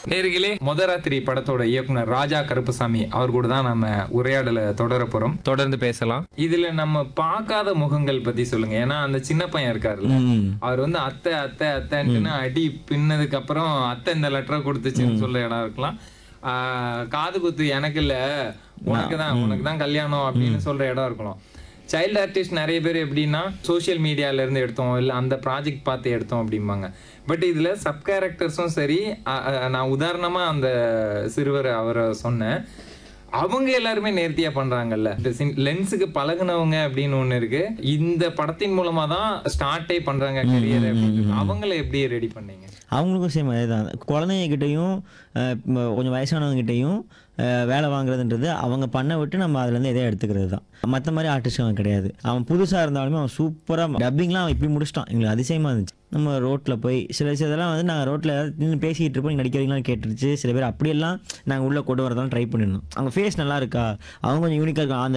நேர்களே முதராத்திரி படத்தோட இயக்குனர் ராஜா கருப்புசாமி அவர் கூட தான் நம்ம உரையாடலை தொடர போறோம் தொடர்ந்து பேசலாம் இதுல நம்ம பார்க்காத முகங்கள் பத்தி சொல்லுங்க ஏன்னா அந்த சின்ன பையன் இருக்காருல்ல ம் அவர் வந்து அத்தை அத்தை அத்தைன்னு அடி பின்னதுக்கு அப்புறம் அத்தை இந்த லெட்டரை கொடுத்துச்சுன்னு சொல்ல இடம் இருக்கலாம் ஆஹ் காது குத்து எனக்கு இல்ல உனக்கு தான் உனக்கு தான் கல்யாணம் அப்படின்னு சொல்ற இடம் இருக்கலாம் சைல்டு ஆர்டிஸ்ட் நிறைய பேர் எப்படின்னா சோஷியல் மீடியால இருந்து எடுத்தோம் இல்ல அந்த ப்ராஜெக்ட் பார்த்து எடுத்தோம் அப்படிம்பாங்க பட் இதுல சப் கேரக்டர்ஸும் சரி அ- அ- நான் உதாரணமா அந்த சிறுவர் அவரை சொன்னேன் அவங்க எல்லாருமே நேர்த்தியா பண்றாங்கல்ல இந்த லென்ஸுக்கு பழகுனவங்க அப்படின்னு ஒண்ணு இருக்கு இந்த படத்தின் மூலமா தான் ஸ்டார்ட்டே பண்றாங்க கரியர் அப்படின்னு அவங்கள எப்படி ரெடி பண்ணீங்க அவங்களுக்கும் சேம் அதே தான் குழந்தைங்ககிட்டையும் கொஞ்சம் வயசானவங்ககிட்டையும் அஹ், வேலை வாங்குறதுன்றது அவங்க பண்ண விட்டு நம்ம அதுலேருந்து எதையும் எடுத்துக்கிறது தான் மற்ற மாதிரி ஆர்டிஸ்ட் அவன் கிடையாது அவன் புதுசாக இருந்தாலுமே அவன் சூப்பராக டப்பிங்லாம் அவன் இப்படி முடிச்சிட்டான் எங்களுக்கு அதிசயமாக இருந்துச்சு நம்ம ரோட்டில் போய் சில சில இதெல்லாம் வந்து நாங்கள் ரோட்டில் நின்று பேசிக்கிட்டு இருப்போம் நீங்கள் நடிக்கிறீங்களான்னு கேட்டுருச்சு சில பேர் அப்படியெல்லாம் நாங்கள் உள்ளே கொண்டு வரதான் ட்ரை பண்ணிருந்தோம் அவங்க ஃபேஸ் நல்லா இருக்கா அவங்க கொஞ்சம் யூனிக்காக இருக்கா அந்த